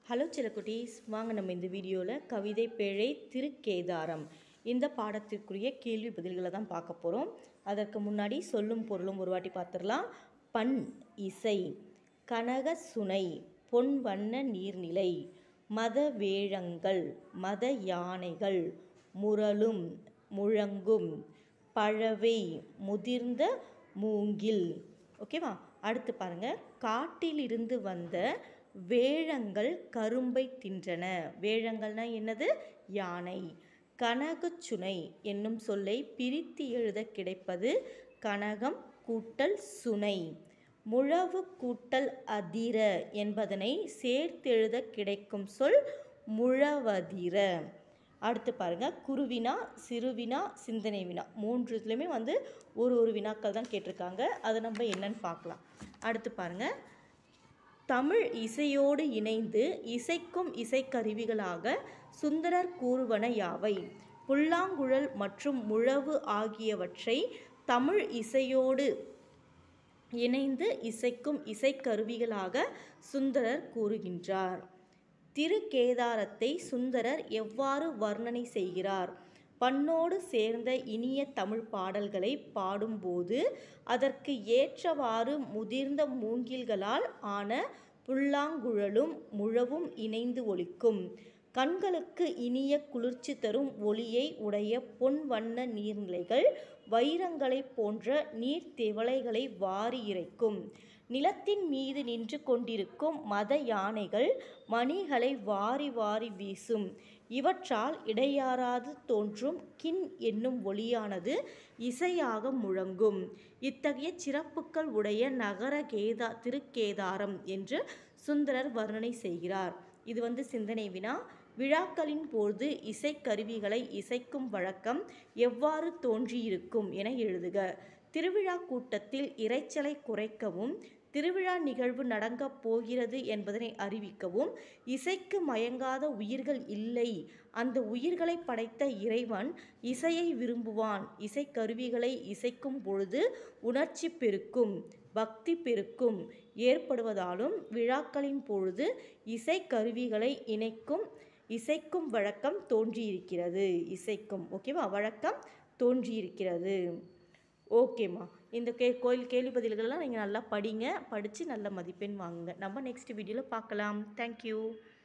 hello சிலக்குட்டீஸ் வாங்க நம்ம இந்த வீடியோவில் கவிதை பேழை திருக்கேதாரம் இந்த பாடத்திற்குரிய கேள்வி பதில்களை தான் பார்க்க போகிறோம் அதற்கு முன்னாடி சொல்லும் பொருளும் ஒரு வாட்டி பார்த்துடலாம் பண் இசை கனக சுனை பொன் வண்ண நீர்நிலை மத வேழங்கள் மத யானைகள் முரளும் முழங்கும் பழவை முதிர்ந்த மூங்கில் ஓகேவா அடுத்து பாருங்க காட்டிலிருந்து வந்த வேழங்கள் கரும்பை தின்றன வேழங்கள்னா என்னது யானை கனகச்சுனை என்னும் சொல்லை பிரித்து எழுத கிடைப்பது கனகம் கூட்டல் சுனை முழவு கூட்டல் அதிர என்பதனை சேர்த்தெழுத கிடைக்கும் சொல் முழவதிர அடுத்து பாருங்க குருவினா சிறுவினா சிந்தனை வினா மூன்று இதுலையுமே வந்து ஒரு ஒரு வினாக்கள் தான் கேட்டிருக்காங்க அதை நம்ம என்னன்னு பார்க்கலாம் அடுத்து பாருங்க தமிழ் இசையோடு இணைந்து இசைக்கும் இசைக்கருவிகளாக சுந்தரர் கூறுவன யாவை புல்லாங்குழல் மற்றும் முழவு ஆகியவற்றை தமிழ் இசையோடு இணைந்து இசைக்கும் இசைக்கருவிகளாக சுந்தரர் கூறுகின்றார் திருக்கேதாரத்தை சுந்தரர் எவ்வாறு வர்ணனை செய்கிறார் பண்ணோடு சேர்ந்த இனிய தமிழ் பாடல்களை பாடும்போது அதற்கு ஏற்றவாறு முதிர்ந்த மூங்கில்களால் ஆன புல்லாங்குழலும் முழவும் இணைந்து ஒலிக்கும் கண்களுக்கு இனிய குளிர்ச்சி தரும் ஒளியை உடைய பொன் வண்ண நீர்நிலைகள் வைரங்களைப் போன்ற நீர்த்திவளைகளை வாரி இறைக்கும் நிலத்தின் மீது நின்று கொண்டிருக்கும் மத யானைகள் மணிகளை வாரி வாரி வீசும் இவற்றால் இடையாறாது தோன்றும் கின் என்னும் ஒளியானது இசையாக முழங்கும் இத்தகைய சிறப்புக்கள் உடைய நகர கேதா திருக்கேதாரம் என்று சுந்தரர் வர்ணனை செய்கிறார் இது வந்து சிந்தனை வினா விழாக்களின் போது இசைக்கருவிகளை இசைக்கும் வழக்கம் எவ்வாறு தோன்றியிருக்கும் என எழுதுக திருவிழா கூட்டத்தில் இரைச்சலை குறைக்கவும் திருவிழா நிகழ்வு நடங்கப் போகிறது என்பதனை அறிவிக்கவும் இசைக்கு மயங்காத உயிர்கள் இல்லை அந்த உயிர்களை படைத்த இறைவன் இசையை விரும்புவான் இசைக்கருவிகளை இசைக்கும் பொழுது உணர்ச்சி பெருக்கும் பக்தி பெருக்கும் ஏற்படுவதாலும் விழாக்களின் பொழுது இசைக்கருவிகளை இணைக்கும் இசைக்கும் வழக்கம் தோன்றியிருக்கிறது இசைக்கும் ஓகேவா வழக்கம் தோன்றியிருக்கிறது ஓகேம்மா இந்த கே கோயில் கேள்வி பதில்கள்லாம் நீங்கள் நல்லா படிங்க படித்து நல்ல மதிப்பெண் வாங்குங்க நம்ம நெக்ஸ்ட் வீடியோவில் பார்க்கலாம் தேங்க்யூ